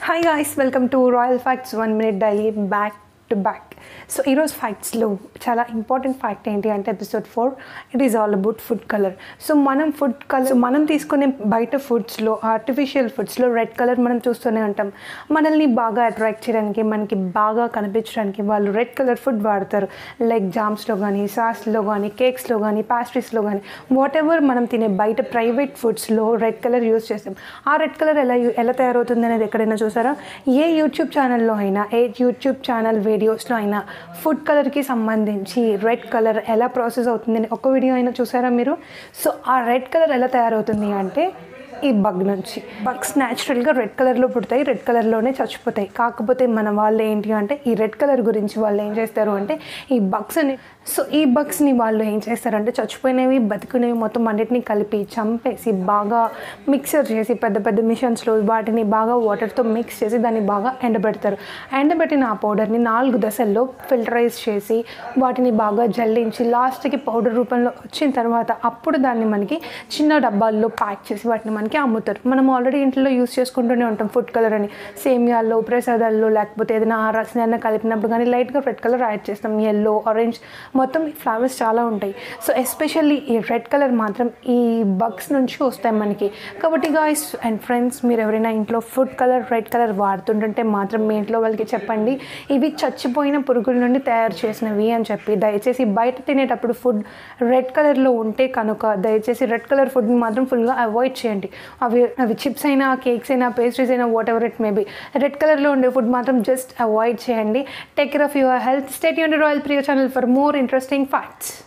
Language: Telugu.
hi guys welcome to royal facts one minute daily back to back so ఈరోజు ఫ్యాక్ట్స్లో చాలా ఇంపార్టెంట్ ఫ్యాక్ట్ ఏంటి అంటే episode four it is all about food colour so మనం ఫుడ్ కలర్ మనం తీసుకునే బయట ఫుడ్స్లో ఆర్టిఫిషియల్ ఫుడ్స్లో రెడ్ కలర్ మనం చూస్తూనే ఉంటాం మనల్ని బాగా అట్రాక్ట్ చేయడానికి మనకి బాగా కనిపించడానికి వాళ్ళు రెడ్ కలర్ ఫుడ్ వాడతారు లైక్ జామ్స్లో కానీ సాస్లో కానీ కేక్స్లో కానీ పాస్ట్రీస్లో కానీ వాట్ ఎవర్ మనం తినే బయట ప్రైవేట్ ఫుడ్స్లో రెడ్ కలర్ యూస్ చేస్తాం ఆ రెడ్ కలర్ ఎలా యూ- ఎలా తయారవుతుంది అనేది ఎక్కడైనా చూసారా ఏ యూట్యూబ్ ఛానల్లో అయినా ఏ యూట్యూబ్ ఛానల్ వీడియోస్లో అయినా ఫుడ్ కలర్కి సంబంధించి రెడ్ కలర్ ఎలా ప్రాసెస్ అవుతుందని ఒక వీడియో అయినా చూసారా మీరు సో ఆ రెడ్ కలర్ ఎలా తయారవుతుంది అంటే ఈ బగ్ నుంచి బగ్స్ న్యాచురల్గా రెడ్ కలర్లో పుడతాయి రెడ్ కలర్లోనే చచ్చిపోతాయి కాకపోతే మన వాళ్ళు ఏంటి అంటే ఈ రెడ్ కలర్ గురించి వాళ్ళు ఏం చేస్తారు అంటే ఈ బగ్స్ని సో ఈ బగ్స్ని వాళ్ళు ఏం చేస్తారంటే చచ్చిపోయినవి బతికునేవి మొత్తం అన్నిటిని కలిపి చంపేసి బాగా మిక్సర్ చేసి పెద్ద పెద్ద మిషన్స్లో వాటిని బాగా వాటర్తో మిక్స్ చేసి దాన్ని బాగా ఎండబెడతారు ఎండబెట్టిన ఆ పౌడర్ని నాలుగు దశల్లో ఫిల్టరైజ్ చేసి వాటిని బాగా జల్లించి లాస్ట్కి పౌడర్ రూపంలో వచ్చిన తర్వాత అప్పుడు దాన్ని మనకి చిన్న డబ్బాల్లో ప్యాక్ చేసి వాటిని మనకి అమ్ముతారు మనం ఆల్రెడీ ఇంట్లో యూస్ చేసుకుంటూనే ఉంటాం ఫుడ్ కలర్ అని సేమియాల్లో ప్రసాదాల్లో లేకపోతే ఏదైనా ఆ రసన కలిపినప్పుడు కానీ లైట్గా రెడ్ కలర్ యాడ్ చేస్తాం ఎల్లో ఆరెంజ్ మొత్తం ఈ ఫ్లవర్స్ చాలా ఉంటాయి సో ఎస్పెషల్లీ ఈ రెడ్ కలర్ మాత్రం ఈ బగ్స్ నుంచి వస్తాయి మనకి కాబట్టి గాయస్ అండ్ ఫ్రెండ్స్ మీరు ఎవరైనా ఇంట్లో ఫుడ్ కలర్ రెడ్ కలర్ వాడుతుంటుంటే మాత్రం మీ ఇంట్లో వాళ్ళకి చెప్పండి ఇవి చచ్చిపోయిన పురుగుల నుండి తయారు చేసినవి అని చెప్పి దయచేసి బయట తినేటప్పుడు ఫుడ్ రెడ్ కలర్లో ఉంటే కనుక దయచేసి రెడ్ కలర్ ఫుడ్ని మాత్రం ఫుల్గా అవాయిడ్ చేయండి అవి అవి చిప్స్ అయినా కేక్స్ అయినా పేస్ట్రీస్ అయినా whatever it maybe red కలర్లో ఉండే ఫుడ్ మాత్రం జస్ట్ అవాయిడ్ చేయండి take care of your health stay యూన్ రాయల్ ప్రియో channel for more interesting facts